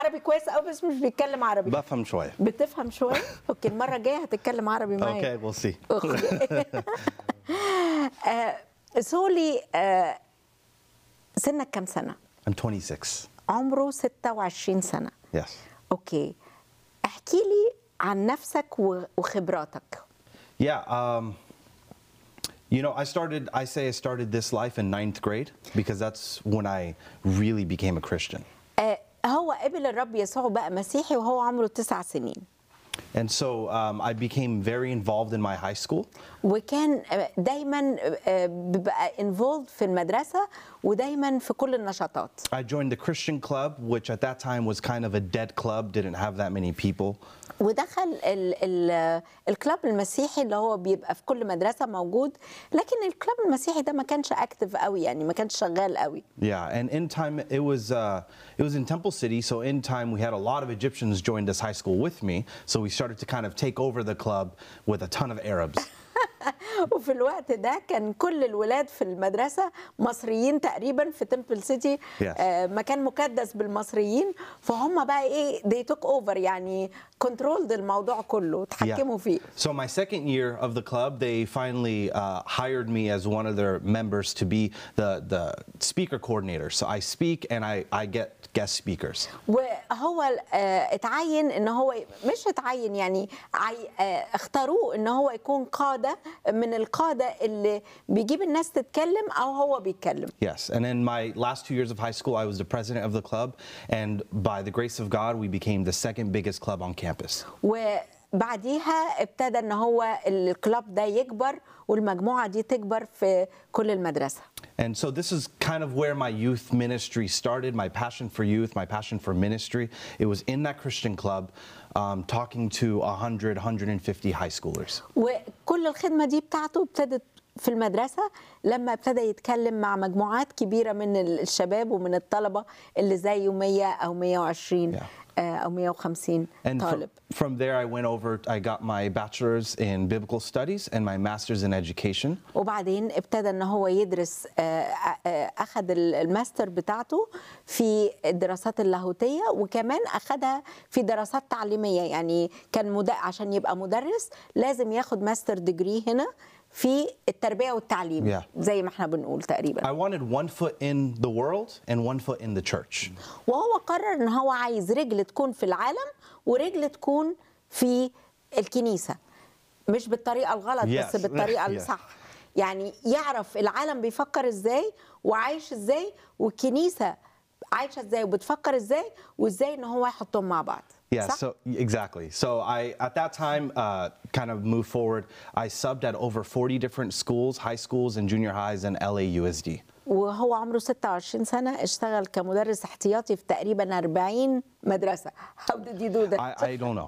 عربي كويس قوي بس مش بيتكلم عربي بفهم شويه بتفهم شويه اوكي المره الجايه هتتكلم عربي معايا Okay, we'll see. أوكي. آه، سولي آه، سنك كام سنه I'm 26. عمره 26 سنه Yes. اوكي احكي لي عن نفسك و- وخبراتك Yeah. Um, you know, I started. I say I started this life in ninth grade because that's when I really became a Christian. آه، هو قبل الرب يسوع بقى مسيحي وهو عمره تسع سنين And so um, I became very involved in my high school. وكان آه، دايما آه، بيبقى انفولد في المدرسه ودايما في كل النشاطات I joined the Christian club, which at that time was kind of a dead club, didn't have that many people. ودخل ال ال الكلاب المسيحي اللي هو بيبقى في كل مدرسه موجود لكن الكلاب المسيحي ده ما كانش اكتف قوي يعني ما كانش شغال قوي Yeah, and in time it was uh, it was in Temple City. So in time we had a lot of Egyptians join this high school with me. So we started to kind of take over the club with a ton of Arabs. وفي الوقت ده كان كل الولاد في المدرسه مصريين تقريبا في تمبل سيتي Yes. آه مكان مكدس بالمصريين فهم بقى ايه they took over يعني كنترولد الموضوع كله تحكموا فيه So my second year of the club, they finally uh, hired me as one of their members to be the the speaker coordinator. So I speak and I I get guest speakers. وهو آه، اتعين ان هو مش اتعين يعني عي- آه، اختاروه ان هو يكون قاده من القاده اللي بيجيب الناس تتكلم او هو بيتكلم Yes, and in my last two years of high school, I was the president of the club, and by the grace of God, we became the second biggest club on campus. وبعديها ابتدى ان هو الكلاب ده يكبر والمجموعه دي تكبر في كل المدرسه And so this is kind of where my youth ministry started, my passion for youth, my passion for ministry. It was in that Christian club, um, talking to 100, 150 high schoolers. وكل الخدمه دي بتاعته ابتدت في المدرسة لما ابتدى يتكلم مع مجموعات كبيرة من الشباب ومن الطلبة اللي زيه 100 أو 120 Yeah. آه، أو 150 And from, طالب from there, I went over, I got my bachelor's in biblical studies and my master's in education. وبعدين ابتدى ان هو يدرس آه، آه، اخذ ال- الماستر بتاعته في الدراسات اللاهوتيه وكمان اخذها في دراسات تعليميه يعني كان مد... عشان يبقى مدرس لازم ياخد ماستر ديجري هنا في التربيه والتعليم Yeah. زي ما احنا بنقول تقريبا I wanted one foot in the world and one foot in the church. وهو قرر ان هو عايز رجل تكون في العالم ورجل تكون في الكنيسه مش بالطريقه الغلط Yes. بس بالطريقه Yes. الصح يعني يعرف العالم بيفكر ازاي وعايش ازاي والكنيسه عايشه ازاي وبتفكر ازاي وازاي ان هو يحطهم مع بعض Yeah, صح؟ so exactly. So I at that time uh, kind of moved forward. I subbed at over 40 different schools, high schools and junior highs and LAUSD. وهو عمره 26 سنه اشتغل كمدرس احتياطي في تقريبا 40 مدرسه How did you do that؟ I, I don't know.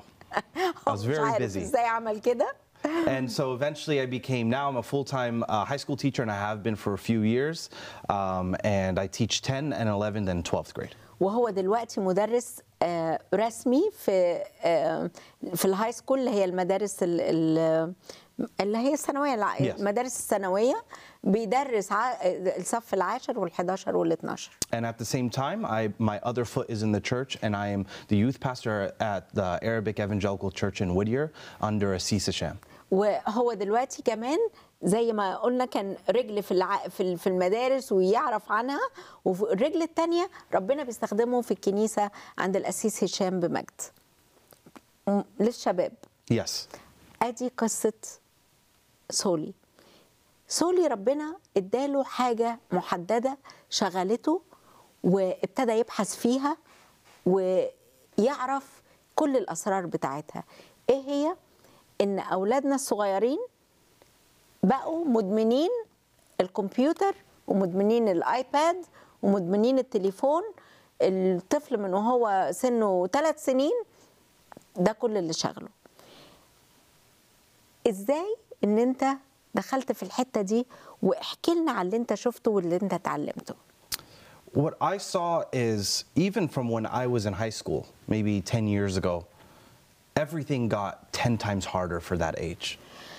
I was هو مش very عارف busy. ازاي عمل كده And so eventually I became, now I'm a full-time uh, high school teacher and I have been for a few years. Um, and I teach 10 and 11 and 12th grade. وهو دلوقتي مدرس آه، رسمي في آه، في الهاي سكول اللي هي المدارس ال- ال- اللي هي الثانويه الع- Yes. المدارس الثانويه بيدرس ع- الصف العاشر وال11 وال12 And at the same time, I, my other foot is in the church and I am the youth pastor at the Arabic Evangelical Church in Whittier under Assis Hashem. وهو دلوقتي كمان زي ما قلنا كان رجل في الع... في ال- في المدارس ويعرف عنها والرجل الثانيه ربنا بيستخدمه في الكنيسه عند القسيس هشام بمجد م- للشباب Yes. ادي قصه سولي سولي ربنا اداله حاجه محدده شغلته وابتدى يبحث فيها ويعرف كل الاسرار بتاعتها ايه هي ان اولادنا الصغيرين بقوا مدمنين الكمبيوتر ومدمنين الايباد ومدمنين التليفون الطفل من وهو سنه ثلاث سنين ده كل اللي شغله ازاي ان انت دخلت في الحته دي واحكي لنا على اللي انت شفته واللي انت اتعلمته What I saw is even from when I was in high school, maybe 10 years ago, everything got 10 times harder for that age.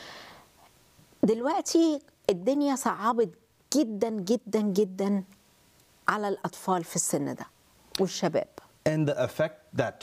دلوقتي الدنيا صعبت جدا جدا جدا على الاطفال في السن ده والشباب And the effect that